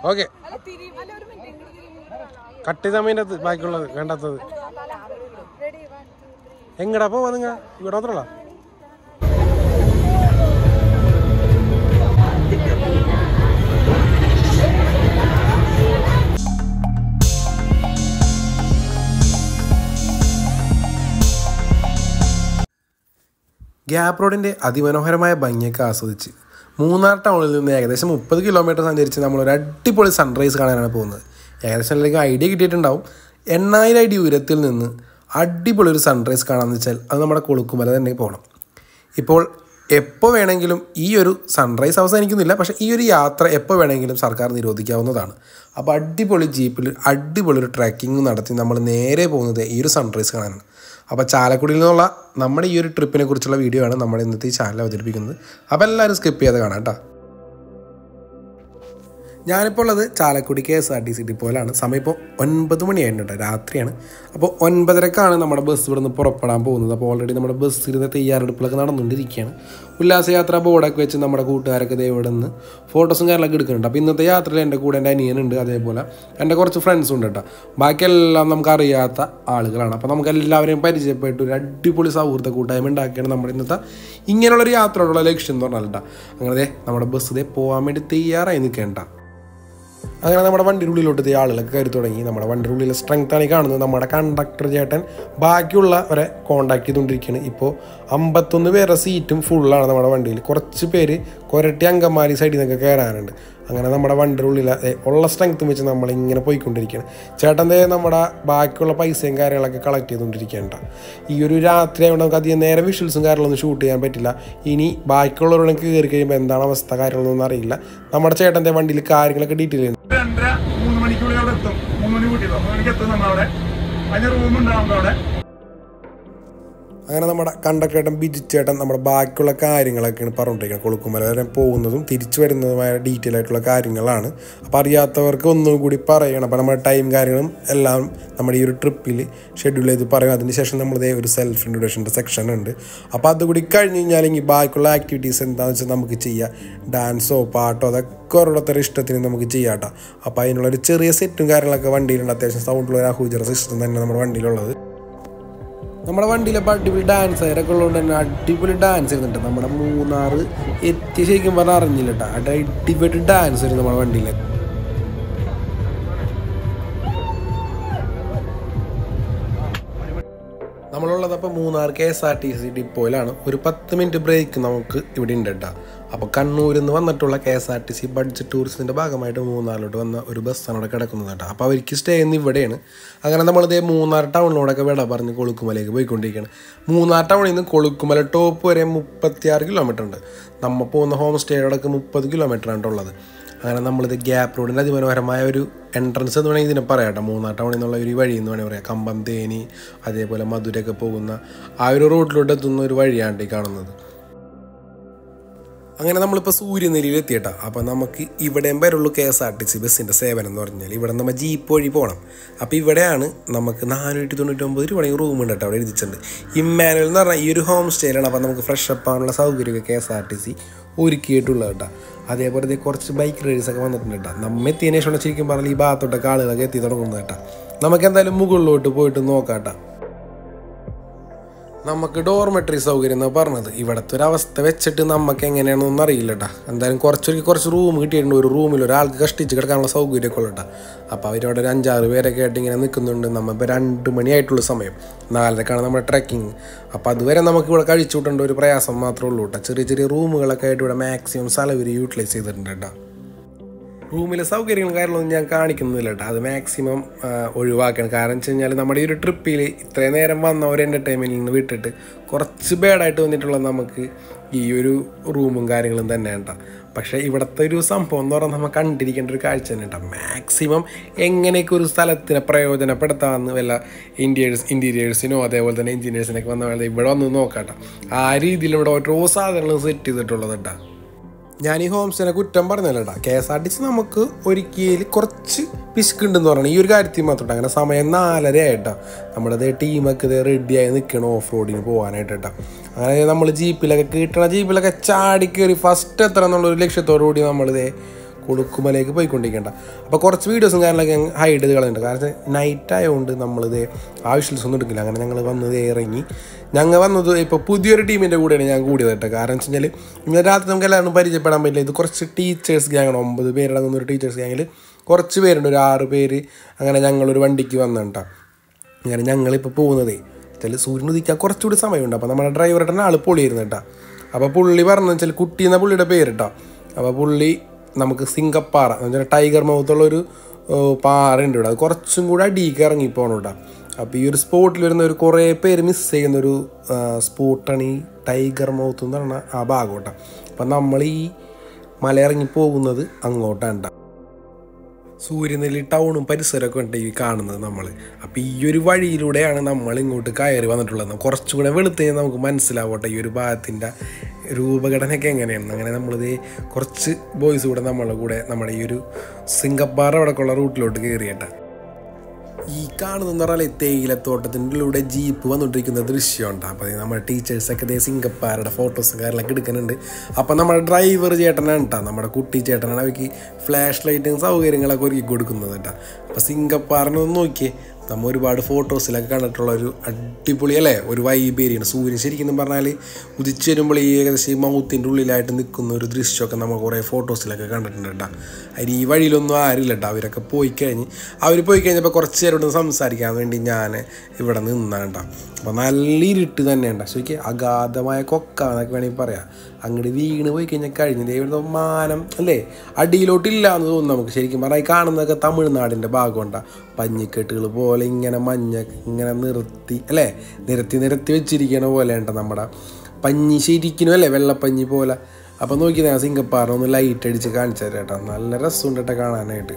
Okay cut ചെയ്താൽ അതിൻ്റെ അകത്ത് ബാക്കിയുള്ളത് വേണ്ടാത്തത് എങ്ങടാ പോവാ നിങ്ങ ഇവിടെ മാത്രമല്ല ഗ്യാപ്പ് റോഡിൻ്റെ അതിമനോഹരമായ ഭംഗിയൊക്കെ ആസ്വദിച്ച് മൂന്നാർ ടൗണിൽ നിന്ന് ഏകദേശം മുപ്പത് കിലോമീറ്റർ സഞ്ചരിച്ച് നമ്മളൊരു അടിപൊളി സൺറൈസ് കാണാനാണ് പോകുന്നത് ഏകദേശം അല്ലെങ്കിൽ ഐഡിയ കിട്ടിയിട്ടുണ്ടാവും എണ്ണായിരം അടി ഉയരത്തിൽ നിന്ന് അടിപൊളി ഒരു സൺറൈസ് കാണാമെന്ന് വെച്ചാൽ അത് നമ്മുടെ കൊളുക്കുമല തന്നെ പോകണം ഇപ്പോൾ എപ്പോൾ വേണമെങ്കിലും ഈ ഒരു സൺറൈസ് അവസാനിക്കുന്നില്ല പക്ഷേ ഈ ഒരു യാത്ര എപ്പോൾ വേണമെങ്കിലും സർക്കാർ നിരോധിക്കാവുന്നതാണ് അപ്പോൾ അടിപൊളി ജീപ്പിൽ അടിപൊളി ഒരു ട്രക്കിംഗ് നടത്തി നമ്മൾ നേരെ പോകുന്നത് ഈ ഒരു സൺറൈസ് കാണാനാണ് അപ്പോൾ ചാലക്കുടിയിൽ നിന്നുള്ള നമ്മുടെ ഈ ഒരു ട്രിപ്പിനെ കുറിച്ചുള്ള വീഡിയോ ആണ് നമ്മുടെ ഇന്നത്തെ ഈ ചാനൽ അവതരിപ്പിക്കുന്നത് അപ്പോൾ എല്ലാവരും സ്കിപ്പ് ചെയ്യാതെ കാണാം കേട്ടോ ഞാനിപ്പോൾ ഉള്ളത് Chalakudy K S R T C ഡിപ്പോയിലാണ് സമയം ഇപ്പോൾ ഒൻപത് മണിയായിട്ടുണ്ട് കേട്ടോ രാത്രിയാണ് അപ്പോൾ ഒൻപതരക്കാണ് നമ്മുടെ ബസ് ഇവിടെ നിന്ന് പുറപ്പെടാൻ പോകുന്നത് അപ്പോൾ ഓൾറെഡി നമ്മുടെ ബസ്സിരുന്ന് തയ്യാറെടുപ്പിലൊക്കെ നടന്നുകൊണ്ടിരിക്കുകയാണ് ഉല്ലാസയാത്ര ബോർഡൊക്കെ വെച്ച് നമ്മുടെ കൂട്ടുകാരൊക്കെ ദേ ഇവിടെ നിന്ന് ഫോട്ടോസും കാര്യങ്ങളൊക്കെ എടുക്കുന്നുണ്ട് അപ്പോൾ ഇന്നത്തെ യാത്രയിൽ എൻ്റെ കൂടെ എൻ്റെ അനിയനുണ്ട് അതേപോലെ എൻ്റെ കുറച്ച് ഫ്രണ്ട്സും ഉണ്ട് കേട്ടോ ബാക്കിയെല്ലാം നമുക്ക് അറിയാത്ത ആളുകളാണ് അപ്പോൾ നമുക്ക് എല്ലാവരെയും പരിചയപ്പെട്ട് ഒരു അടിപൊളി സൗഹൃദ കൂട്ടായ്മ ഉണ്ടാക്കിയാണ് നമ്മുടെ ഇന്നത്തെ ഇങ്ങനെയുള്ളൊരു യാത്രയോടുള്ള ലക്ഷ്യം എന്ന് പറഞ്ഞാൽ കേട്ടോ അങ്ങനെ ദേ നമ്മുടെ ബസ് ദേ പോകാൻ വേണ്ടി തയ്യാറായി നിൽക്കേണ്ട അങ്ങനെ നമ്മുടെ വണ്ടിയുടെ ഉള്ളിലോട്ട് ഈ ആളുകളൊക്കെ കയറി തുടങ്ങി നമ്മുടെ വണ്ടിയുടെ ഉള്ളിലെ സ്ട്രെങ്ത് ആണ് ഈ കാണുന്നത് നമ്മുടെ കണ്ടക്ടർ ചേട്ടൻ ബാക്കിയുള്ളവരെ കോണ്ടാക്ട് ചെയ്തുകൊണ്ടിരിക്കുകയാണ് ഇപ്പോൾ അമ്പത്തൊന്ന് പേരുടെ സീറ്റും ഫുള്ളാണ് നമ്മുടെ വണ്ടിയിൽ കുറച്ച് പേര് കൊരട്ടി അങ്കമാലി സൈഡിൽ നിന്നൊക്കെ കയറാനുണ്ട് അങ്ങനെ നമ്മുടെ വണ്ടിയുടെ ഉള്ളിൽ ദേ ഉള്ള സ്ട്രെങ്ത്തും വെച്ച് നമ്മൾ ഇങ്ങനെ പോയിക്കൊണ്ടിരിക്കുകയാണ് ചേട്ടൻ ദേ നമ്മുടെ ബാക്കിയുള്ള പൈസയും കാര്യങ്ങളൊക്കെ കളക്ട് ചെയ്തുകൊണ്ടിരിക്കുകയാണ് ഈ ഒരു രാത്രി ആയതുകൊണ്ട് നമുക്ക് അധികം നേരെ വിഷ്വൽസും കാര്യങ്ങളൊന്നും ഷൂട്ട് ചെയ്യാൻ പറ്റില്ല ഇനി ബാക്കിയുള്ളവരോട് കയറി കഴിയുമ്പോൾ എന്താണ് അവസ്ഥ കാര്യങ്ങളൊന്നും അറിയില്ല നമ്മുടെ ചേട്ടൻ്റെ വണ്ടിയിൽ കാര്യങ്ങളൊക്കെ ഡീറ്റെയിൽ രണ്ടര മൂന്ന് മണിക്കുള്ളിൽ അവിടെ എത്തും മൂന്ന് മണി കൂട്ടിയല്ലോ മൂന്ന് മണിക്ക് എത്തും നമ്മളവിടെ അതിന് റൂം ഉണ്ടാവും നമുക്ക് അവിടെ അങ്ങനെ നമ്മുടെ കണ്ടക്ടേട്ടൻ ബിജു ചേട്ടൻ നമ്മുടെ ബാക്കിയുള്ള കാര്യങ്ങളൊക്കെയാണ് പറഞ്ഞുകൊണ്ടിരിക്കുന്നത് കൊളുക്കുമല വരെ പോകുന്നതും തിരിച്ചു വരുന്നതുമായ ഡീറ്റെയിൽ ആയിട്ടുള്ള കാര്യങ്ങളാണ് അപ്പോൾ അറിയാത്തവർക്ക് ഒന്നും കൂടി പറയണം അപ്പോൾ നമ്മുടെ ടൈം കാര്യങ്ങളും എല്ലാം നമ്മുടെ ഈ ഒരു ട്രിപ്പിൽ ഷെഡ്യൂൾ ചെയ്ത് പറയും അതിന് ശേഷം നമ്മളിതേ ഒരു സെൽഫ് ഇൻട്രൊഡക്ഷൻ്റെ സെക്ഷൻ ഉണ്ട് അപ്പോൾ അതുകൂടി കഴിഞ്ഞ് കഴിഞ്ഞാലെങ്കിൽ ബാക്കിയുള്ള ആക്ടിവിറ്റീസ് എന്താണെന്ന് വെച്ചാൽ നമുക്ക് ചെയ്യാം ഡാൻസോ പാട്ടോ അതൊക്കെ ഓരോരുത്തരുടെ ഇഷ്ടത്തിന് നമുക്ക് ചെയ്യാം കേട്ടോ അപ്പോൾ അതിനുള്ളൊരു ചെറിയ സെറ്റും കാര്യങ്ങളൊക്കെ വണ്ടിയിലുണ്ട് അത്യാവശ്യം സൗണ്ടുള്ള ഒരു അഹൂജറ സിസ്റ്റം തന്നെ നമ്മുടെ വണ്ടിയിലുള്ളത് നമ്മുടെ വണ്ടിയിലെ ഇപ്പോൾ അടിപൊളി ഡാൻസറൊക്കെ ഉള്ളതുകൊണ്ട് തന്നെ അടിപൊളി ഡാൻസ് ചെയ്യുന്നുണ്ട് നമ്മുടെ മൂന്നാറ് എത്തിയ ശരിക്കും പറഞ്ഞാൽ അറിഞ്ഞില്ല കേട്ടോ അവിടെ അടിപൊളി ഡാൻസ് വരും നമ്മുടെ വണ്ടിയിൽ നമ്മളുള്ളത് അപ്പോൾ Munnar K S R T C ഡിപ്പോയിലാണ് ഒരു പത്ത് മിനിറ്റ് ബ്രേക്ക് നമുക്ക് ഇവിടെ ഉണ്ട് കേട്ടോ അപ്പോൾ കണ്ണൂരിൽ നിന്ന് വന്നിട്ടുള്ള K S R T C budget ടൂറിസത്തിൻ്റെ ഭാഗമായിട്ട് മൂന്നാറിലോട്ട് വന്ന ഒരു ബസ്സാണ് അവിടെ കിടക്കുന്നത് കേട്ടോ അപ്പോൾ അവർക്ക് സ്റ്റേ ചെയ്യുന്ന ഇവിടെയാണ് അങ്ങനെ നമ്മളിതേ മൂന്നാർ ടൗണിലോടൊക്കെ വിട പറഞ്ഞ് കൊളുക്കുമലയ്ക്ക് പോയിക്കൊണ്ടിരിക്കുകയാണ് മൂന്നാർ ടൗണിൽ നിന്ന് കൊളുക്കുമല ടോപ്പ് വരെ മുപ്പത്തിയാറ് കിലോമീറ്റർ ഉണ്ട് നമ്മൾ പോകുന്ന ഹോം സ്റ്റേയോടൊക്കെ മുപ്പത് കിലോമീറ്റർ ആണ് ഉള്ളത് അങ്ങനെ നമ്മളിത് ഗ്യാപ്പ് റോഡിൻ്റെ അതിമനോഹരമായ ഒരു എൻട്രൻസ് എന്ന് വേണമെങ്കിൽ ഇതിനെ പറയാം കേട്ടോ മൂന്നാർ ടൗണിൽ നിന്നുള്ള ഒരു വഴി എന്ന് വേണമെങ്കിൽ പറയാം കമ്പം തേനി അതേപോലെ മധുരയൊക്കെ പോകുന്ന ആ ഒരു റോഡിലോട്ട് എത്തുന്ന ഒരു വഴിയാണ് ഈ കാണുന്നത് അങ്ങനെ നമ്മളിപ്പോൾ സൂര്യനെല്ലിയിൽ എത്തിയിട്ടാ അപ്പോൾ നമുക്ക് ഇവിടെയും വരുള്ളൂ K S R T C ബസ്സിൻ്റെ സേവനം എന്ന് പറഞ്ഞാൽ ഇവിടെ നമ്മൾ ജീപ്പ് വഴി പോകണം അപ്പോൾ ഇവിടെയാണ് നമുക്ക് നാനൂറ്റി തൊണ്ണൂറ്റൊമ്പത് രൂപയുടെ റൂം ഉണ്ട് കേട്ടോ അവിടെ എഴുതിച്ചിട്ടുണ്ട് ഇമ്മാനുവൽ എന്ന് പറഞ്ഞാൽ ഈ ഒരു ഹോം സ്റ്റേയിലാണ് അപ്പോൾ നമുക്ക് ഫ്രഷ് അപ്പ് ആവാനുള്ള സൗകര്യമൊക്കെ K S R T C ഒരുക്കിയിട്ടുള്ളത് കേട്ടോ അതേപോലെ ദേ കുറച്ച് ബൈക്ക് റൈഡേഴ്സ് ഒക്കെ വന്നിട്ടുണ്ട് കേട്ടോ നമ്മ എത്തിയതിനു ശേഷം ശരിക്കും പറഞ്ഞാൽ ഈ ഭാഗത്തോട്ടൊക്കെ ആളുകളൊക്കെ എത്തി തുടങ്ങുന്നത് കേട്ടോ നമുക്ക് എന്തായാലും മുകളിലോട്ട് പോയിട്ട് നോക്കാം കേട്ടോ നമുക്ക് ഡോർമെട്രി സൗകര്യം എന്ന് പറഞ്ഞത് ഇവിടുത്തെ ഒരു അവസ്ഥ വെച്ചിട്ട് നമുക്ക് എങ്ങനെയാണെന്നൊന്നും അറിയില്ല കേട്ടോ എന്തായാലും കുറച്ചൊരു കുറച്ച് റൂം കിട്ടിയിട്ടുണ്ട് ഒരു റൂമിൽ ഒരാൾക്ക് കഷ്ടിച്ച് കിടക്കാനുള്ള സൗകര്യമൊക്കെ ഉള്ളൂ കേട്ടോ അപ്പോൾ അവരവിടെ ഒരു അഞ്ചാറ് പേരൊക്കെ ആയിട്ട് ഇങ്ങനെ നിൽക്കുന്നുണ്ട് നമ്മളിപ്പോൾ രണ്ട് മണിയായിട്ടുള്ള സമയം നാലരക്കാണ് നമ്മുടെ ട്രക്കിങ് അപ്പോൾ അതുവരെ നമുക്ക് ഇവിടെ കഴിച്ചു കൂട്ടേണ്ട ഒരു പ്രയാസം മാത്രമേ ഉള്ളൂ കേട്ടോ ചെറിയ ചെറിയ റൂമുകളൊക്കെ ആയിട്ട് ഇവിടെ മാക്സിമം സ്ഥലം ഇവർ യൂട്ടിലൈസ് ചെയ്തിട്ടുണ്ട് കേട്ടോ റൂമിലെ സൗകര്യങ്ങളും കാര്യങ്ങളൊന്നും ഞാൻ കാണിക്കുന്നില്ല കേട്ടോ അത് മാക്സിമം ആ, ഒഴിവാക്കണം കാരണം വെച്ച് കഴിഞ്ഞാൽ നമ്മുടെ ഈ ഒരു ട്രിപ്പിൽ ഇത്രയും നേരം വന്ന ഒരു എൻ്റർടൈൻമെൻറ്റിൽ നിന്ന് വിട്ടിട്ട് കുറച്ച് ബാഡായിട്ട് വന്നിട്ടുള്ള നമുക്ക് ഈ ഒരു റൂമും കാര്യങ്ങളും തന്നെ കേട്ടോ പക്ഷേ ഇവിടുത്തെ ഒരു സംഭവം എന്ന് പറഞ്ഞാൽ നമ്മൾ കണ്ടിരിക്കേണ്ട ഒരു കാഴ്ച തന്നെ കേട്ടോ മാക്സിമം എങ്ങനെയൊക്കെ ഒരു സ്ഥലത്തിനെ പ്രയോജനപ്പെടുത്താമെന്ന് വല്ല ഇൻറ്റീരിയേഴ്സ് ഇൻറ്റീരിയേഴ്സിനോ അതേപോലെ തന്നെ എഞ്ചിനീയേഴ്സിനൊക്കെ വന്ന വേണ്ട ഇവിടെ വന്ന് നോക്കാം കേട്ടോ ആ രീതിയിൽ ഇവിടെ ഓരോ സാധനങ്ങളും സെറ്റ് ചെയ്തിട്ടുള്ളത് കേട്ടോ ഞാൻ ഈ ഹോം സ്റ്റേനെ കുറ്റം പറഞ്ഞല്ലേടാ K S R T C നമുക്ക് ഒരിക്കൽ കുറച്ച് പിശുക്കുണ്ടെന്ന് പറയണം ഈ ഒരു കാര്യത്തിൽ മാത്രം അങ്ങനെ സമയം നാലര ആയിട്ടാ നമ്മുടെ അതേ ടീമൊക്കെ ഇതേ റെഡിയായി നിൽക്കണം ഓഫ് റോഡിന് പോകാനായിട്ട് കേട്ടോ അങ്ങനെ നമ്മൾ ജീപ്പിലൊക്കെ കിട്ടണ ജീപ്പിലൊക്കെ ചാടി കയറി ഫസ്റ്റ് എത്ര എന്നുള്ളൊരു ലക്ഷ്യത്തോടു കൂടി നമ്മളിതേ കൊളുക്കുമലേക്ക് പോയിക്കൊണ്ടിരിക്കേണ്ട അപ്പോൾ കുറച്ച് വീഡിയോസും കാര്യങ്ങളൊക്കെ ഹൈഡ് ചെയ്ത് കളയുന്നുണ്ട് കാരണം നൈറ്റ് ആയതുകൊണ്ട് നമ്മളിത് ആവശ്യമില്ല ഒന്നും എടുക്കില്ല അങ്ങനെ ഞങ്ങൾ വന്നത് ഇറങ്ങി ഞങ്ങൾ വന്നത് ഇപ്പോൾ പുതിയൊരു ടീമിൻ്റെ കൂടെയാണ് ഞാൻ കൂടിയത് കേട്ടോ കാരണം വെച്ച് കഴിഞ്ഞാൽ ഇന്നലെ രാത്രി നമുക്ക് എല്ലാവരും പരിചയപ്പെടാൻ പറ്റില്ല ഇത് കുറച്ച് ടീച്ചേഴ്സ് ഗ്യാങ്ങാണ് ഒമ്പത് പേരടങ്ങുന്ന ഒരു ടീച്ചേഴ്സ് ഗ്യാങ്ങിൽ കുറച്ച് പേരുണ്ട് ഒരു ആറ് പേര് അങ്ങനെ ഞങ്ങളൊരു വണ്ടിക്ക് വന്നിട്ടാ അങ്ങനെ ഞങ്ങളിപ്പോൾ പോകുന്നതേ വെച്ചാൽ സൂര്യൻ ഉദിക്കാൻ കുറച്ചുകൂടി സമയമുണ്ട് അപ്പോൾ നമ്മുടെ ഡ്രൈവറുടെ ആൾ പൊളിയായിരുന്നു കേട്ടോ അപ്പോൾ പുള്ളി പറഞ്ഞു വെച്ചാൽ കുട്ടി എന്ന പുള്ളിയുടെ പേര് കേട്ടോ അപ്പോൾ പുള്ളി നമുക്ക് സിംഗപ്പാറ എന്ന് വെച്ചാൽ ടൈഗർ മൗത്തുള്ളൊരു പാറയുണ്ട് ഇവിടെ അത് കുറച്ചും കൂടെ അടിയിലേക്ക് ഇറങ്ങി പോകണം കേട്ടോ അപ്പോൾ ഈ ഒരു സ്പോട്ടിൽ വരുന്ന ഒരു കുറേ പേര് മിസ് ചെയ്യുന്ന ഒരു സ്പോട്ടാണ് ഈ ടൈഗർ മൗത്ത് എന്ന് പറഞ്ഞ ആ ഭാഗം കേട്ടോ അപ്പം നമ്മൾ ഈ മല ഇറങ്ങി പോകുന്നത് അങ്ങോട്ടാണ് ട്ടോ. സൂര്യനെല്ലി ടൗണും പരിസരമൊക്കെ ഉണ്ട് ഈ കാണുന്നത് നമ്മൾ അപ്പോൾ ഈ ഒരു വഴിയിലൂടെയാണ് നമ്മൾ ഇങ്ങോട്ട് കയറി വന്നിട്ടുള്ളത് കുറച്ചുകൂടെ വെളുത്ത് കഴിഞ്ഞാൽ നമുക്ക് മനസ്സിലാവട്ടെ ഈ ഒരു ഭാഗത്തിൻ്റെ രൂപഘടനയൊക്കെ എങ്ങനെയാണ് അങ്ങനെ നമ്മളിത് കുറച്ച് ബോയ്സ് കൂടെ നമ്മളെ കൂടെ നമ്മുടെ ഈ ഒരു സിംഗപ്പാറ അവിടെക്കുള്ള റൂട്ടിലോട്ട് കയറിയട്ടെ ഈ കാണുന്ന പറഞ്ഞാൽ തേയിലത്തോട്ടത്തിൻ്റെ ഉള്ളിലൂടെ ജീപ്പ് വന്നുകൊണ്ടിരിക്കുന്ന ദൃശ്യമുണ്ട് അപ്പോൾ നമ്മുടെ ടീച്ചേഴ്സൊക്കെ ഇതേ സിംഗപ്പാരുടെ ഫോട്ടോസും കാര്യങ്ങളൊക്കെ എടുക്കുന്നുണ്ട് അപ്പോൾ നമ്മുടെ ഡ്രൈവർ ചേട്ടനാണ് കേട്ടോ നമ്മുടെ കുട്ടി ചേട്ടനാണ് അവർക്ക് ഫ്ലാഷ് ലൈറ്റും സൗകര്യങ്ങളൊക്കെ ഒരുക്കി കൊടുക്കുന്നത് കേട്ടോ അപ്പോൾ സിംഗപ്പാറിനെ ഒന്ന് നോക്കിയേ നമ്മൾ ഒരുപാട് ഫോട്ടോസിലൊക്കെ കണ്ടിട്ടുള്ള ഒരു അടിപൊളി അല്ലേ ഒരു വൈബ് ഏരിയയാണ് സൂര്യൻ ശരിക്കും പറഞ്ഞാൽ ഉദിച്ചു വരുമ്പോൾ ഈ ഏകദേശം ഈ മൗത്തിൻ്റെ ഉള്ളിലായിട്ട് നിൽക്കുന്ന ഒരു ദൃശ്യമൊക്കെ നമ്മൾ കുറേ ഫോട്ടോസിലൊക്കെ കണ്ടിട്ടുണ്ട് കേട്ടോ അതിന് ഈ വഴിയിലൊന്നും ആരില്ല കേട്ടോ അവരൊക്കെ പോയി കഴിഞ്ഞ് അവർ പോയി കഴിഞ്ഞപ്പോൾ കുറച്ച് നേരം സംസാരിക്കാൻ വേണ്ടി ഞാൻ ഇവിടെ നിന്നാണ് കേട്ടോ അപ്പോൾ നല്ല ഇരുട്ട് തന്നെയുണ്ട് ശരിക്കും അഗാധമായ കൊക്കാന്നൊക്കെ വേണമെങ്കിൽ പറയാം അങ്ങോട്ട് വീണ് പോയി കഴിഞ്ഞാൽ കഴിഞ്ഞില്ല ഇവിടുത്തെ മാനം അല്ലേ അടിയിലോട്ടില്ല എന്ന് തോന്നുന്നു നമുക്ക് ശരിക്കും പറഞ്ഞാൽ ഈ കാണുന്നതൊക്കെ തമിഴ്നാടിൻ്റെ ഭാഗമുണ്ടാ പഞ്ഞിക്കെട്ടുകൾ പോലെ ഇങ്ങനെ മഞ്ഞ ഇങ്ങനെ നിർത്തി അല്ലേ നിരത്തി നിരത്തി വെച്ചിരിക്കണ പോലെ ഉണ്ട് നമ്മുടെ പഞ്ഞി ശരിക്കും അല്ലേ വെള്ളപ്പഞ്ഞി പോലെ അപ്പോൾ നോക്കി ഞാൻ സിംഗപ്പാറിന് ഒന്ന് ലൈറ്റ് അടിച്ച് കാണിച്ചു തരാം കേട്ടോ നല്ല രസമുണ്ട് കേട്ടോ കാണാനായിട്ട്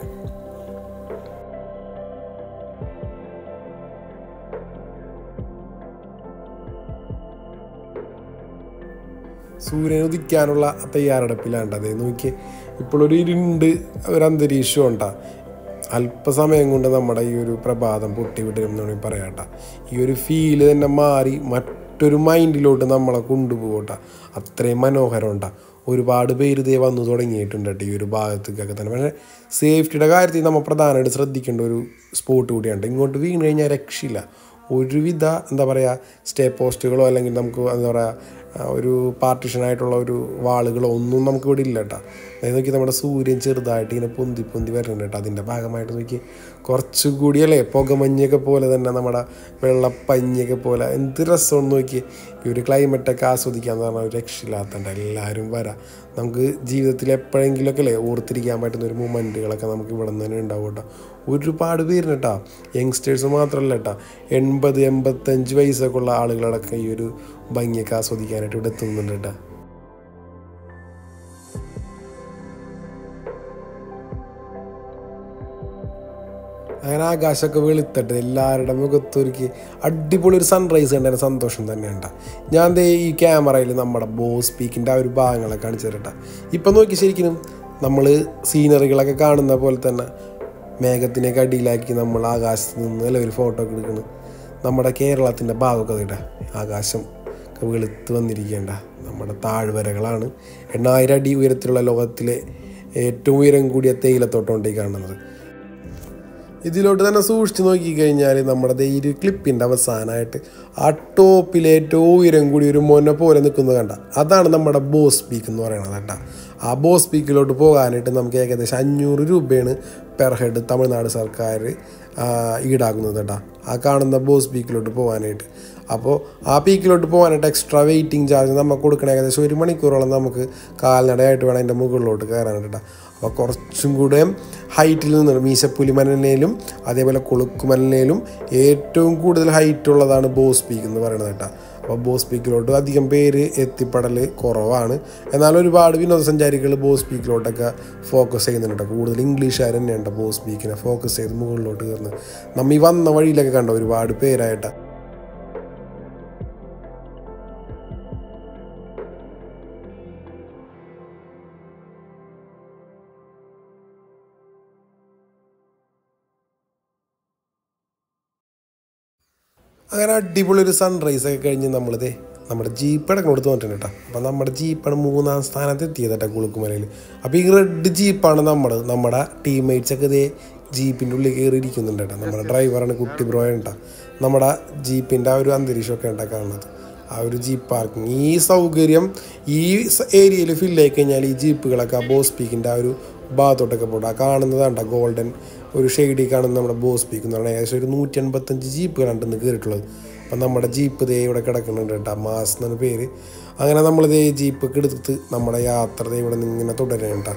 സൂര്യൻ ഉദിക്കാനുള്ള തയ്യാറെടുപ്പിലാണ്ട് അതേ നോക്കി ഇപ്പോഴൊരു ഇരുണ്ട് ഒരു അന്തരീക്ഷം ഉണ്ടാ അല്പസമയം കൊണ്ട് നമ്മുടെ ഈ ഒരു പ്രഭാതം പൊട്ടിവിട്ടരും എന്ന് വേണമെങ്കിൽ പറയാട്ട ഈ ഒരു ഫീല് തന്നെ മാറി മറ്റൊരു മൈൻഡിലോട്ട് നമ്മളെ കൊണ്ടുപോകട്ട അത്രയും മനോഹരം ഉണ്ടാ ഒരുപാട് പേര് ഇതേ വന്നു തുടങ്ങിയിട്ടുണ്ട് കേട്ടോ ഈ ഒരു ഭാഗത്തേക്കൊക്കെ തന്നെ പക്ഷേ സേഫ്റ്റിയുടെ കാര്യത്തിൽ നമ്മൾ പ്രധാനമായിട്ട് ശ്രദ്ധിക്കേണ്ട ഒരു സ്പോട്ട് കൂടിയാണ് ഇങ്ങോട്ട് വീണ് കഴിഞ്ഞാൽ രക്ഷയില്ല ഒരുവിധ എന്താ പറയുക സ്റ്റേ പോസ്റ്റുകളോ അല്ലെങ്കിൽ നമുക്ക് എന്താ പറയുക ഒരു പാർട്ടിഷനായിട്ടുള്ള ഒരു വാളുകളോ ഒന്നും നമുക്ക് ഇവിടെ ഇല്ല കേട്ടോ അതായത് നോക്കി നമ്മുടെ സൂര്യൻ ചെറുതായിട്ട് ഇങ്ങനെ പൊന്തി പൊന്തി വരുന്നുണ്ട് കേട്ടോ അതിൻ്റെ ഭാഗമായിട്ട് നോക്കി കുറച്ചുകൂടി അല്ലേ പുകമഞ്ഞൊക്കെ പോലെ തന്നെ നമ്മുടെ വെള്ളപ്പഞ്ഞൊക്കെ പോലെ എന്ത് രസമെന്ന് നോക്കി ഈ ഒരു ക്ലൈമറ്റൊക്കെ ആസ്വദിക്കാന്ന് പറഞ്ഞാൽ ഒരു രക്ഷയില്ലാത്തണ്ട് എല്ലാവരും വരാം നമുക്ക് ജീവിതത്തിൽ എപ്പോഴെങ്കിലുമൊക്കെ അല്ലേ ഓർത്തിരിക്കാൻ പറ്റുന്ന ഒരു മൊമെൻറ്റുകളൊക്കെ നമുക്ക് ഇവിടെ നിന്ന് തന്നെ ഉണ്ടാവും കേട്ടോ ഒരുപാട് പേരുണ്ട് കേട്ടോ യങ്സ്റ്റേഴ്സ് മാത്രമല്ല കേട്ടോ എൺപത് എൺപത്തഞ്ച് വയസ്സൊക്കെ ഉള്ള ആളുകളടക്കം ഈ ഒരു ഭംഗിയൊക്കെ ആസ്വദിക്കാനായിട്ട് ഇവിടെ എത്തുന്നുണ്ട് കേട്ടോ അങ്ങനെ ആകാശമൊക്കെ വെളുത്തിട്ട് എല്ലാവരുടെ മുഖത്തൊരുക്കി അടിപൊളി ഒരു സൺറൈസ് കണ്ടതിന് സന്തോഷം തന്നെയുണ്ട് ഞാൻ ദേ ഈ ക്യാമറയിൽ നമ്മുടെ ബോസ് പീക്കിൻ്റെ ആ ഒരു ഭാഗങ്ങളൊക്കെ കാണിച്ചു തരട്ടെ ഇപ്പം നോക്കി ശരിക്കും നമ്മൾ സീനറികളൊക്കെ കാണുന്ന പോലെ തന്നെ മേഘത്തിനൊക്കെ അടിയിലാക്കി നമ്മൾ ആകാശത്ത് നിന്ന് അല്ല ഒരു ഫോട്ടോ ഒക്കെ എടുക്കണം നമ്മുടെ കേരളത്തിൻ്റെ ഭാഗമൊക്കെ അതിടെ ആകാശം ഒക്കെ വെളുത്ത് വന്നിരിക്കേണ്ട നമ്മുടെ താഴ്വരകളാണ് എണ്ണായിരം അടി ഉയരത്തിലുള്ള ലോകത്തിലെ ഏറ്റവും ഉയരം കൂടിയ തേയിലത്തോട്ടം ഈ കാണുന്നത് ഇതിലോട്ട് തന്നെ സൂക്ഷിച്ച് നോക്കിക്കഴിഞ്ഞാൽ നമ്മുടെ ദേ ഈ ഒരു ക്ലിപ്പിൻ്റെ അവസാനമായിട്ട് ആ ടോപ്പിൽ ഏറ്റവും ഉയരം കൂടി ഒരു മൊന പോലെ നിൽക്കുന്നത് കണ്ട അതാണ് നമ്മുടെ ബോസ് പീക്ക് എന്ന് പറയുന്നത് കേട്ടോ ആ ബോസ് പീക്കിലോട്ട് പോകാനായിട്ട് നമുക്ക് ഏകദേശം അഞ്ഞൂറ് രൂപയാണ് പെർ ഹെഡ് തമിഴ്നാട് സർക്കാർ ഈടാക്കുന്നത് കേട്ടോ ആ കാണുന്ന ബോസ് പീക്കിലോട്ട് പോകാനായിട്ട് അപ്പോൾ ആ പീക്കിലോട്ട് പോകാനായിട്ട് എക്സ്ട്രാ വെയിറ്റിംഗ് ചാർജ് നമുക്ക് കൊടുക്കണ ഏകദേശം ഒരു മണിക്കൂറോളം നമുക്ക് കാൽനടയായിട്ട് വേണം അതിൻ്റെ മുകളിലോട്ട് കയറാനായിട്ട് കേട്ടോ അപ്പോൾ കുറച്ചും കൂടെ ഹൈറ്റിൽ നിന്ന് മീശപ്പുലി മലയിലും അതേപോലെ കൊളുക്കുമലയിലും ഏറ്റവും കൂടുതൽ ഹൈറ്റ് ഉള്ളതാണ് ബോസ് പീക്ക് എന്ന് പറയുന്നത് കേട്ടോ അപ്പോൾ ബോസ് പീക്കിലോട്ട് അധികം പേര് എത്തിപ്പെടൽ കുറവാണ് എന്നാൽ ഒരുപാട് വിനോദസഞ്ചാരികൾ ബോസ് പീക്കിലോട്ടൊക്കെ ഫോക്കസ് ചെയ്യുന്നുണ്ട് കേട്ടോ കൂടുതൽ ഇംഗ്ലീഷുകാർ തന്നെയുണ്ട് ബോസ് പീക്കിനെ ഫോക്കസ് ചെയ്ത് മുകളിലോട്ട് കയറുന്നത് നമ്മ ഈ വന്ന വഴിയിലൊക്കെ കണ്ട ഒരുപാട് പേരായിട്ടാണ് അങ്ങനെ അടിപൊളി ഒരു സൺറൈസ് ഒക്കെ കഴിഞ്ഞ് നമ്മളിത് നമ്മുടെ ജീപ്പ് ഇടക്കണോട് തോന്നിട്ടുണ്ട് കേട്ടോ അപ്പം നമ്മുടെ ജീപ്പാണ് മൂന്നാം സ്ഥാനത്ത് എത്തിയത് കേട്ടോ കുളുക്കുമലയിൽ അപ്പോൾ ഈ റെഡ് ജീപ്പാണ് നമ്മുടെ നമ്മുടെ ടീംമേറ്റ്സ് ഒക്കെ ഇതേ ജീപ്പിൻ്റെ ഉള്ളിൽ കയറി ഇരിക്കുന്നുണ്ട് കേട്ടോ നമ്മുടെ ഡ്രൈവറാണ് കുട്ടി ബ്രോയാണ് കേട്ടോ നമ്മുടെ ജീപ്പിൻ്റെ ആ ഒരു അന്തരീക്ഷമൊക്കെ ഉണ്ടാ കാണുന്നത് ആ ഒരു ജീപ്പ് പാർക്കിംഗ് ഈ സൗകര്യം ഈ ഏരിയയിൽ ഫില്ലായി കഴിഞ്ഞാൽ ഈ ജീപ്പുകളൊക്കെ ആ ബോസ് പീക്കിൻ്റെ ആ ഒരു ഭാഗത്തോട്ടൊക്കെ പോട്ടെ ആ കാണുന്നതാണ്ട ഗോൾഡൻ ഒരു ഷെയ്ഡി കാണുന്ന നമ്മുടെ ബോസ് പീക്ക് എന്ന് പറഞ്ഞാൽ ഏകദേശം ഒരു നൂറ്റി അൻപത്തഞ്ച് ജീപ്പുകളാണ് ഇന്ന് കയറിയിട്ടുള്ളത് അപ്പം നമ്മുടെ ജീപ്പ് ദേ ഇവിടെ കിടക്കുന്നുണ്ട് കേട്ടോ മാസ് എന്നാണ് പേര് അങ്ങനെ നമ്മൾ ദേ ജീപ്പ് എടുത്ത് നമ്മുടെ യാത്ര ദേ ഇവിടെ നിന്ന് ഇങ്ങനെ തുടരണം കേട്ടോ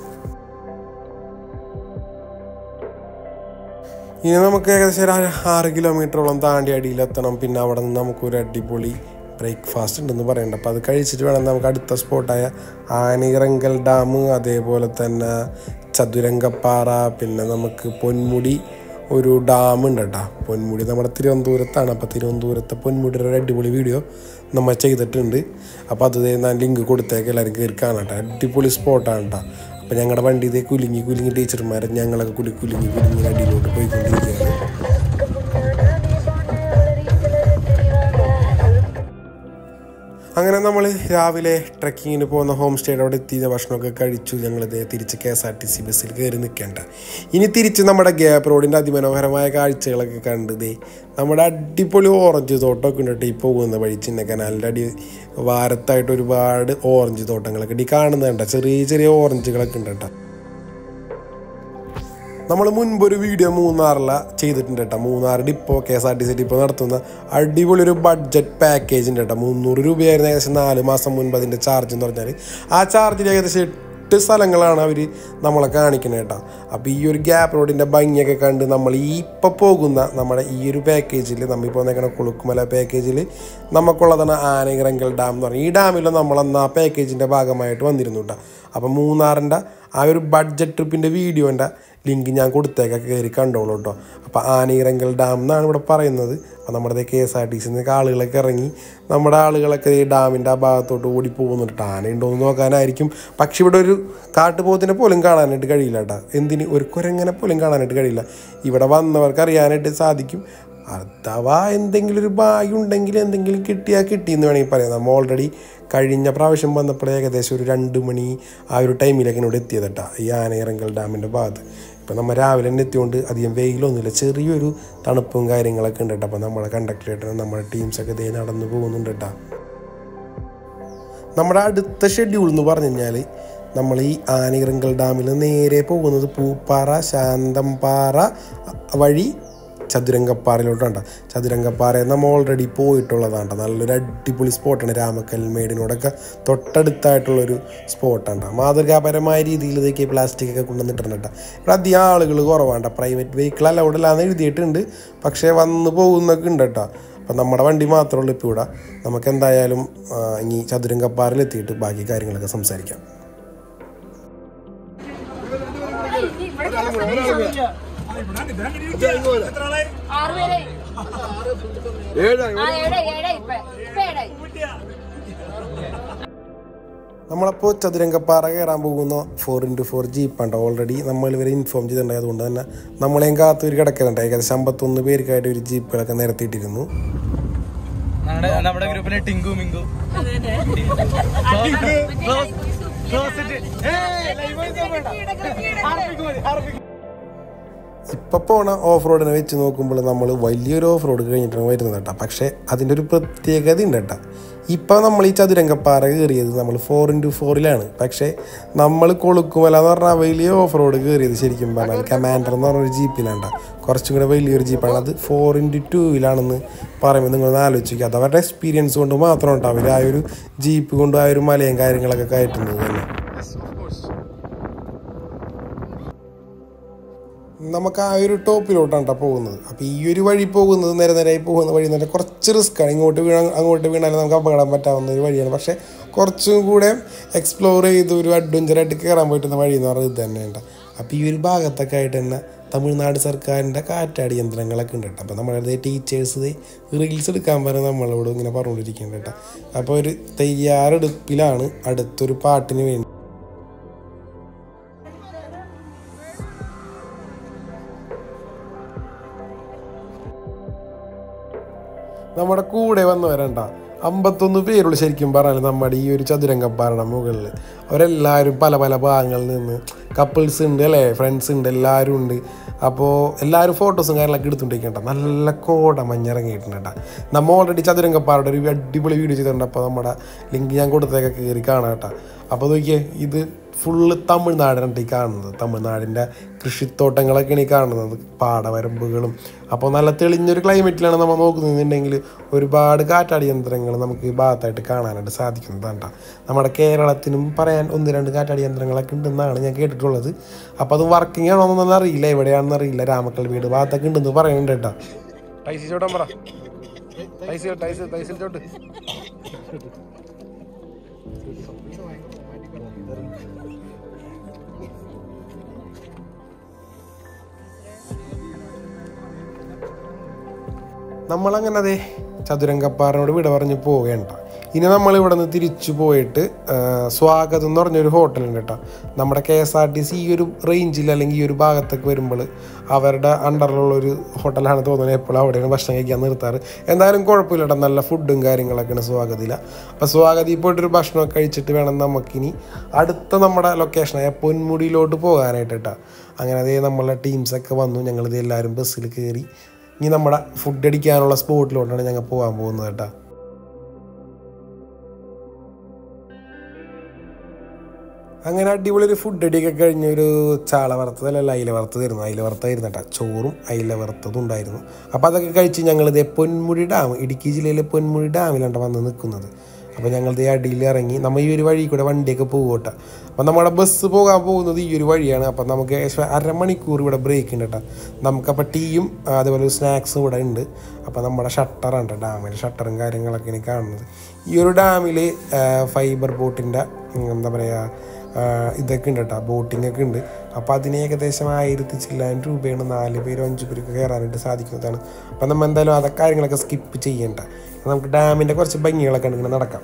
ഇനി നമുക്ക് ഏകദേശം ഒരു ആ- ആറ് കിലോമീറ്ററോളം താണ്ടി അടിയിലെത്തണം പിന്നെ അവിടെ നിന്ന് നമുക്കൊരു അടിപൊളി ബ്രേക്ക്ഫാസ്റ്റ് ഉണ്ടെന്ന് പറയണ്ട അപ്പോൾ അത് കഴിച്ചിട്ട് വേണം നമുക്ക് അടുത്ത സ്പോട്ടായ ആനിറങ്കൽ ഡാം അതേപോലെ തന്നെ ചതുരംഗപ്പാറ പിന്നെ നമുക്ക് പൊന്മുടി ഒരു ഡാം ഉണ്ട് കേട്ടോ പൊന്മുടി നമ്മുടെ തിരുവനന്തപുരത്താണ് അപ്പോൾ തിരുവനന്തപുരത്തെ പൊന്മുടിയുടെ ഒരു അടിപൊളി വീഡിയോ നമ്മൾ ചെയ്തിട്ടുണ്ട് അപ്പോൾ അത് ദേ ഞാൻ ലിങ്ക് കൊടുത്തേക്ക് എല്ലാവരും കയറി കാണട്ടെ അടിപൊളി സ്പോട്ടാണ് കേട്ടോ അപ്പോൾ ഞങ്ങളുടെ വണ്ടി ഇതേ കുലുങ്ങി കുലുങ്ങി ടീച്ചർമാരെ ഞങ്ങളൊക്കെ കൂടി കുലുങ്ങി കുലുങ്ങി അടിയിലോട്ട് പോയിക്കൊണ്ടിരിക്കുകയാണ് അങ്ങനെ നമ്മൾ രാവിലെ ട്രക്കിങ്ങിന് പോകുന്ന ഹോം സ്റ്റേയുടെ അവിടെ എത്തി ഭക്ഷണമൊക്കെ കഴിച്ചു ഞങ്ങളിത് തിരിച്ച് K S R T C ബസ്സിൽ കയറി നിൽക്കേണ്ട ഇനി തിരിച്ച് നമ്മുടെ ഗ്യാപ്പ് റോഡിൻ്റെ അതിമനോഹരമായ കാഴ്ചകളൊക്കെ കണ്ടത് നമ്മുടെ അടിപൊളി ഓറഞ്ച് തോട്ടമൊക്കെ ഉണ്ട് കേട്ടോ ഈ പോകുന്ന വഴി ചിന്ന കനാലിൻ്റെ അടി വാരത്തായിട്ട് ഒരുപാട് ഓറഞ്ച് തോട്ടങ്ങളൊക്കെ ഉണ്ട് ഈ കാണുന്നുണ്ട് ചെറിയ ചെറിയ ഓറഞ്ചുകളൊക്കെ ഉണ്ട് കേട്ടോ നമ്മൾ മുൻപ് ഒരു വീഡിയോ മൂന്നാറില ചെയ്തിട്ടുണ്ട് കേട്ടോ Munnar depot K S R T C depot നടത്തുന്ന അടിപൊളി ഒരു ബഡ്ജറ്റ് പാക്കേജ് ഉണ്ട് കേട്ടോ മുന്നൂറ് രൂപയായിരുന്നു ഏകദേശം നാല് മാസം മുൻപ് അതിൻ്റെ ചാർജ് എന്ന് പറഞ്ഞാൽ ആ ചാർജിൽ ഏകദേശം എട്ട് സ്ഥലങ്ങളാണ് അവർ നമ്മളെ കാണിക്കുന്നത് കേട്ടോ അപ്പോൾ ഈ ഒരു ഗ്യാപ്പ് റോഡിൻ്റെ ഭംഗിയൊക്കെ കണ്ട് നമ്മൾ ഈ ഇപ്പോൾ പോകുന്ന നമ്മുടെ ഈ ഒരു പാക്കേജിൽ നമ്മളിപ്പോൾ വന്നേക്കണ കുളുക്കുമല പാക്കേജിൽ നമുക്കുള്ളതാണ് ആനയിറങ്കൽ ഡാം എന്ന് പറഞ്ഞാൽ ഈ ഡാമിൽ നമ്മളന്ന് ആ പാക്കേജിൻ്റെ ഭാഗമായിട്ട് വന്നിരുന്നു കേട്ടോ അപ്പം മൂന്നാറിൻ്റെ ആ ഒരു ബഡ്ജറ്റ് ട്രിപ്പിൻ്റെ വീഡിയോൻ്റെ ലിങ്ക് ഞാൻ കൊടുത്തേക്കാം കയറി കണ്ടോളൂ കേട്ടോ അപ്പോൾ ആനയിറങ്കൽ ഡാം എന്നാണ് ഇവിടെ പറയുന്നത് അപ്പോൾ നമ്മുടെ കെ എസ് ആർ ടി സിന്നൊക്കെ ആളുകളൊക്കെ ഇറങ്ങി നമ്മുടെ ആളുകളൊക്കെ ഈ ഡാമിൻ്റെ ആ ഭാഗത്തോട്ട് ഓടി പോകുന്നുണ്ട് ആനയുണ്ടോ എന്ന് നോക്കാനായിരിക്കും പക്ഷെ ഇവിടെ ഒരു കാട്ടുപോത്തിനെ പോലും കാണാനായിട്ട് കഴിയില്ല കേട്ടോ എന്തിന് ഒരു കുരങ്ങനെ പോലും കാണാനായിട്ട് കഴിയില്ല ഇവിടെ വന്നവർക്ക് അറിയാനായിട്ട് സാധിക്കും അഥവാ എന്തെങ്കിലും ഒരു ഭാഗ്യം ഉണ്ടെങ്കിൽ എന്തെങ്കിലും കിട്ടിയാൽ കിട്ടിയെന്ന് വേണമെങ്കിൽ പറയാം നമ്മൾ ഓൾറെഡി കഴിഞ്ഞ പ്രാവശ്യം വന്നപ്പോൾ ഏകദേശം ഒരു രണ്ട് മണി ആ ഒരു ടൈമിലേക്ക് ഇവിടെ എത്തിയത് കേട്ടോ ഈ ആനയിറങ്കൽ ഡാമിൻ്റെ ഭാഗത്ത് ഇപ്പം നമ്മൾ രാവിലെ തന്നെ എത്തിയോണ്ട് അധികം വെയിലൊന്നുമില്ല ചെറിയൊരു തണുപ്പും കാര്യങ്ങളൊക്കെ ഉണ്ട് കേട്ടോ അപ്പോൾ നമ്മളെ കണ്ടക്ടറേറ്റർ നമ്മുടെ ടീംസൊക്കെ ഇതേ നടന്നു പോകുന്നുണ്ട് കേട്ടോ നമ്മുടെ അടുത്ത ഷെഡ്യൂൾ എന്ന് പറഞ്ഞു കഴിഞ്ഞാൽ നമ്മൾ ഈ ആനിറങ്കൽ ഡാമിൽ നിന്ന് നേരെ പോകുന്നത് പൂപ്പാറ ശാന്തംപാറ വഴി ചതുരംഗപ്പാറയിലോട്ടാണ് ചതുരംഗപ്പാറയിൽ നമ്മൾ ഓൾറെഡി പോയിട്ടുള്ളതാണ് ട്ടോ. നല്ലൊരു അടിപൊളി സ്പോട്ടാണ് രാമക്കൽ മേടിനോടൊക്കെ തൊട്ടടുത്തായിട്ടുള്ളൊരു സ്പോട്ടാണ് മാതൃകാപരമായ രീതിയിൽ ഇതൊക്കെ പ്ലാസ്റ്റിക് ഒക്കെ കൊണ്ടുവന്നിട്ടുണ്ട് കേട്ടോ ഇവിടെ അധികം ആളുകൾ കുറവാണ് പ്രൈവറ്റ് വെഹിക്കിൾ അലൗഡ് അല്ലാന്ന് എഴുതിയിട്ടുണ്ട് പക്ഷേ വന്ന് പോകുന്നൊക്കെ ഉണ്ട് കേട്ടോ അപ്പം നമ്മുടെ വണ്ടി മാത്രമേ ഉള്ളൂ ഇപ്പോൾ ഇവിടെ നമുക്ക് എന്തായാലും ആ, ഇനി ചതുരംഗപ്പാറയിൽ എത്തിയിട്ട് ബാക്കി കാര്യങ്ങളൊക്കെ സംസാരിക്കാം എത്ര ആളായി ആറുപേരെ ആ ഏഴായി ഏഴായി ഇപ്പൊ ഇപ്പൊ ഏഴായി നമ്മളപ്പോൾ ചതുരംഗപ്പാറ കയറാൻ പോകുന്ന ഫോർ ഇൻറ്റു ഫോർ ജീപ്പാണ് ഓൾറെഡി നമ്മൾ ഇവരെ ഇൻഫോം ചെയ്തിട്ടുണ്ട് അതുകൊണ്ട് തന്നെ നമ്മളെയും കാത്ത് ഒരു കിടക്കലുണ്ട് ഏകദേശം അമ്പത്തൊന്ന് പേർക്കായിട്ട് ഒരു ജീപ്പുകളൊക്കെ നിരത്തിയിട്ടിരുന്നു നമ്മുടെ നമ്മുടെ ഗ്രൂപ്പിലെ ടിങ്കു മിങ്കു ഇപ്പം പോണ ഓഫ് റോഡിനെ വെച്ച് നോക്കുമ്പോൾ നമ്മൾ വലിയൊരു ഓഫ് റോഡ് കഴിഞ്ഞിട്ടാണ് വരുന്നത് കേട്ടോ പക്ഷേ അതിൻ്റെ ഒരു പ്രത്യേകത ഉണ്ട് കേട്ടോ ഇപ്പം നമ്മൾ ഈ ചതുരംഗപ്പാറ കയറിയത് നമ്മൾ ഫോർ ഇൻറ്റു ഫോറിലാണ് പക്ഷേ നമ്മൾ കൊളുക്കുമല എന്ന് പറഞ്ഞാൽ വലിയ ഓഫ് റോഡ് കയറിയത് ശരിക്കും പറഞ്ഞാൽ കമാൻഡർ എന്ന് പറഞ്ഞൊരു ജീപ്പിലാണ് കുറച്ചും കൂടെ വലിയൊരു ജീപ്പാണ് അത് ഫോർ ഇൻറ്റു ടൂവിലാണെന്ന് പറയുമ്പോൾ നിങ്ങളൊന്ന് ആലോചിക്കുക അത് അവരുടെ എക്സ്പീരിയൻസ് കൊണ്ട് മാത്രം ഉണ്ടാവും അവർ ആ ഒരു ജീപ്പ് കൊണ്ട് ആ ഒരു മലയും കാര്യങ്ങളൊക്കെ കയറ്റുന്നത് തന്നെ നമുക്ക് ആ ഒരു ടോപ്പിലോട്ടാണ് കേട്ടോ പോകുന്നത് അപ്പോൾ ഈ ഒരു വഴി പോകുന്നത് നേരെ നേരായി പോകുന്ന വഴി എന്ന് പറഞ്ഞാൽ കുറച്ച് റിസ്ക്കാണ് ഇങ്ങോട്ട് വീണ അങ്ങോട്ട് വീണാലും നമുക്ക് അപകടം പറ്റാവുന്ന ഒരു വഴിയാണ് പക്ഷേ കുറച്ചും കൂടെ എക്സ്പ്ലോർ ചെയ്ത് ഒരു അഡ്വഞ്ചറായിട്ട് കയറാൻ പറ്റുന്ന വഴി എന്ന് പറയുന്നത് ഇത് തന്നെയുണ്ട് അപ്പോൾ ഈ ഒരു ഭാഗത്തൊക്കെ ആയിട്ട് തന്നെ തമിഴ്നാട് സർക്കാരിൻ്റെ കാറ്റാടി യന്ത്രങ്ങളൊക്കെ ഉണ്ട് കേട്ടോ അപ്പോൾ നമ്മുടെ ടീച്ചേഴ്സ് റീൽസ് എടുക്കാൻ പറഞ്ഞ് നമ്മളോട് ഇങ്ങനെ പറഞ്ഞുകൊണ്ടിരിക്കുന്നുണ്ട് കേട്ടോ അപ്പോൾ ഒരു തയ്യാറെടുപ്പിലാണ് അടുത്തൊരു പാട്ടിന് വേണ്ടി നമ്മുടെ കൂടെ വന്നവരണ്ട അമ്പത്തൊന്ന് പേരുള്ളൂ ശരിക്കും പറഞ്ഞാൽ നമ്മുടെ ഈ ഒരു ചതുരംഗപ്പാറയുടെ മുകളിൽ അവരെല്ലാവരും പല പല ഭാഗങ്ങളിൽ നിന്ന് കപ്പിൾസ് ഉണ്ട് അല്ലേ ഫ്രണ്ട്സ് ഉണ്ട് എല്ലാവരും ഉണ്ട് അപ്പോൾ എല്ലാവരും ഫോട്ടോസും കാര്യങ്ങളൊക്കെ എടുത്തുകൊണ്ടിരിക്കണ്ട നല്ല കോട മഞ്ഞിറങ്ങിയിട്ടുണ്ട് കേട്ടോ നമ്മൾ ഓൾറെഡി ചതുരംഗപ്പാറയുടെ ഒരു അടിപൊളി വീഡിയോ ചെയ്തിട്ടുണ്ട് അപ്പോൾ നമ്മുടെ ലിങ്ക് ഞാൻ കൊടുത്തേക്ക് കയറി കാണാം കേട്ടോ അപ്പോൾ നോക്കിയേ ഇത് ഫുള്ള് തമിഴ്നാടാണ് ഈ കാണുന്നത് തമിഴ്നാടിൻ്റെ കൃഷിത്തോട്ടങ്ങളൊക്കെയാണ് ഈ കാണുന്നത് പാടവരമ്പുകളും അപ്പോൾ നല്ല തെളിഞ്ഞൊരു ക്ലൈമറ്റിലാണ് നമ്മൾ നോക്കുന്നതെന്നുണ്ടെങ്കിൽ ഒരുപാട് കാറ്റാടി യന്ത്രങ്ങൾ നമുക്ക് ഈ ഭാഗത്തായിട്ട് കാണാനായിട്ട് സാധിക്കുന്നതാണ് ട്ടോ. നമ്മുടെ കേരളത്തിനും പറയാൻ ഒന്ന് രണ്ട് കാറ്റാടി യന്ത്രങ്ങളൊക്കെ ഉണ്ടെന്നാണ് ഞാൻ കേട്ടിട്ടുള്ളത് അപ്പോൾ അത് വർക്കിംഗ് ആണോ എന്നൊന്നും അറിയില്ല എവിടെയാണെന്ന് അറിയില്ല രാമക്കൽ വീട് ഭാഗത്തൊക്കെ ഉണ്ടെന്ന് പറയുന്നുണ്ട് കേട്ടോ ടൈസി ചോട്ടാൻ പറ ടൈസി ടൈസി ടൈസിൽ ചോട്ട് നമ്മളങ്ങനെ അതെ ചതുരംഗപ്പാറിനോട് വിട പറഞ്ഞ് പോവേണ്ട ഇനി നമ്മൾ ഇവിടെ നിന്ന് തിരിച്ചു പോയിട്ട് ആ, സ്വാഗതം എന്ന് പറഞ്ഞൊരു ഹോട്ടലുണ്ട് കേട്ടോ നമ്മുടെ K S R T C ഈ ഒരു റേഞ്ചിൽ അല്ലെങ്കിൽ ഈ ഒരു ഭാഗത്തേക്ക് വരുമ്പോൾ അവരുടെ അണ്ടറിലുള്ള ഒരു ഹോട്ടലാണ് തോന്നുന്നത് എപ്പോഴും അവിടെയാണ് ഭക്ഷണം കഴിക്കാൻ നിർത്താറ് എന്തായാലും കുഴപ്പമില്ല കേട്ടോ നല്ല ഫുഡും കാര്യങ്ങളൊക്കെയാണ് സ്വാഗതില അപ്പോൾ സ്വാഗതി പോയിട്ടൊരു ഭക്ഷണമൊക്കെ കഴിച്ചിട്ട് വേണം നമുക്കിനി അടുത്ത നമ്മുടെ ലൊക്കേഷനായ പൊന്മുടിയിലോട്ട് പോകാനായിട്ട് കേട്ടോ അങ്ങനെ അതേ നമ്മളെ ടീംസൊക്കെ വന്നു ഞങ്ങളിത് എല്ലാവരും ബസ്സിൽ കയറി ഇനി നമ്മുടെ ഫുഡ് അടിക്കാനുള്ള സ്പോട്ടിലോട്ടാണ് ഞങ്ങൾ പോകാൻ പോകുന്നത് കേട്ടോ അങ്ങനെ അടിപൊളി ഒരു ഫുഡ് അടിയൊക്കെ കഴിഞ്ഞ ഒരു ചാള വറുത്തതല്ല അയില വറുത്തതായിരുന്നു അയില വറുത്തായിരുന്നു കേട്ടോ ചോറും അയില വറുത്തതും ഉണ്ടായിരുന്നു അപ്പോൾ അതൊക്കെ കഴിച്ച് ഞങ്ങളിത് പൊന്മുടി ഡാം ഇടുക്കി ജില്ലയിലെ പൊന്മുടി ഡാമിലാണ് വന്ന് നിൽക്കുന്നത് അപ്പോൾ ഞങ്ങളിത് അടിയിൽ ഇറങ്ങി നമ്മൾ ഈ ഒരു വഴി കൂടെ വണ്ടിയൊക്കെ പോകട്ടെ അപ്പോൾ നമ്മുടെ ബസ് പോകാൻ പോകുന്നത് ഈ ഒരു വഴിയാണ് അപ്പോൾ നമുക്ക് ഏകദേശം അരമണിക്കൂർ ഇവിടെ ബ്രേക്ക് ഉണ്ട് കേട്ടോ നമുക്കപ്പോൾ ടീയും അതേപോലെ സ്നാക്സും ഇവിടെ ഉണ്ട് അപ്പോൾ നമ്മുടെ ഷട്ടറാണ് കേട്ടോ ഡാമിൻ്റെ ഷട്ടറും കാര്യങ്ങളൊക്കെയാണ് ഈ കാണുന്നത് ഈ ഒരു ഡാമിൽ ഫൈബർ ബോട്ടിൻ്റെ എന്താ പറയുക ആഹ് ഇതൊക്കെ ഉണ്ട് കേട്ടോ ബോട്ടിംഗ് ഒക്കെ ഉണ്ട് അപ്പോൾ അതിന് ഏകദേശം ആയിരത്തി ചില്ലായിരം രൂപയാണ് നാല് പേരും അഞ്ച് പേർക്ക് കയറാനായിട്ട് സാധിക്കുന്നതാണ് അപ്പം നമ്മൾ എന്തായാലും അതൊക്കെ കാര്യങ്ങളൊക്കെ സ്കിപ്പ് ചെയ്യണ്ട നമുക്ക് ഡാമിൻ്റെ കുറച്ച് ഭംഗികളൊക്കെ ഉണ്ട് ഇങ്ങനെ നടക്കാം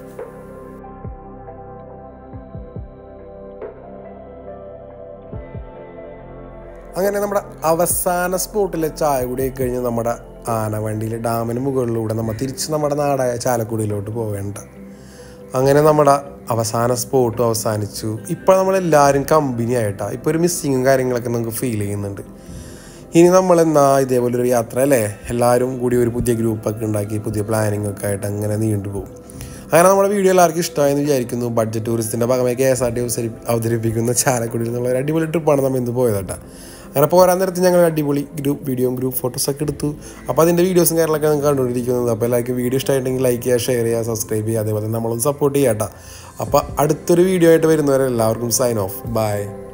അങ്ങനെ നമ്മുടെ അവസാന സ്പോട്ടിലെ ചായ കൂടി കഴിഞ്ഞ് നമ്മുടെ ആനവണ്ടിയിൽ ഡാമിന് മുകളിലൂടെ നമ്മൾ തിരിച്ച് നമ്മുടെ നാടായ ചാലക്കുടിയിലോട്ട് പോവേണ്ട അങ്ങനെ നമ്മുടെ അവസാന സ്പോട്ടും അവസാനിച്ചു ഇപ്പോൾ നമ്മളെല്ലാവരും കമ്പനി ആയിട്ടാ ഇപ്പോൾ ഒരു മിസ്സിങ്ങും കാര്യങ്ങളൊക്കെ നമുക്ക് ഫീൽ ചെയ്യുന്നുണ്ട് ഇനി നമ്മൾ എന്നാ ഇതേപോലെ ഒരു യാത്ര അല്ലേ എല്ലാവരും കൂടി ഒരു പുതിയ ഗ്രൂപ്പൊക്കെ ഉണ്ടാക്കി പുതിയ പ്ലാനിങ് ഒക്കെ ആയിട്ട് അങ്ങനെ നീണ്ടുപോകും അങ്ങനെ നമ്മുടെ വീഡിയോ എല്ലാവർക്കും ഇഷ്ടമായെന്ന് വിചാരിക്കുന്നു ബഡ്ജറ്റ് ടൂറിസ്റ്റിൻ്റെ ഭാഗമായി കെ എസ് ആർ ടി അവതരിപ്പിക്കുന്ന ചാലക്കുടിയിൽ നിന്നുള്ള ഒരു അടിപൊളി ട്രിപ്പാണ് നമ്മൾ ഇന്ന് പോയത് കേട്ടോ അങ്ങനെ പോരാൻ നേരത്ത് ഞങ്ങൾ അടിപൊളി ഗ്രൂപ്പ് വീഡിയോയും ഗ്രൂപ്പ് ഫോട്ടോസൊക്കെ എടുത്തു അപ്പോൾ അതിൻ്റെ വീഡിയോസും കാര്യങ്ങളൊക്കെ നിങ്ങൾക്ക് കണ്ടുകൊണ്ടിരിക്കുന്നത് അപ്പോൾ എല്ലാവർക്കും വീഡിയോ ഇഷ്ടമായിട്ടുണ്ടെങ്കിൽ ലൈക്ക് ചെയ്യുക ഷെയർ ചെയ്യുക സബ്സ്ക്രൈബ് ചെയ്യുക അതേപോലെ നമ്മളൊന്ന് സപ്പോർട്ട് ചെയ്യാം കേട്ടോ അപ്പോൾ അടുത്തൊരു വീഡിയോ ആയിട്ട് വരുന്നവരെ എല്ലാവർക്കും സൈൻ ഓഫ് ബൈ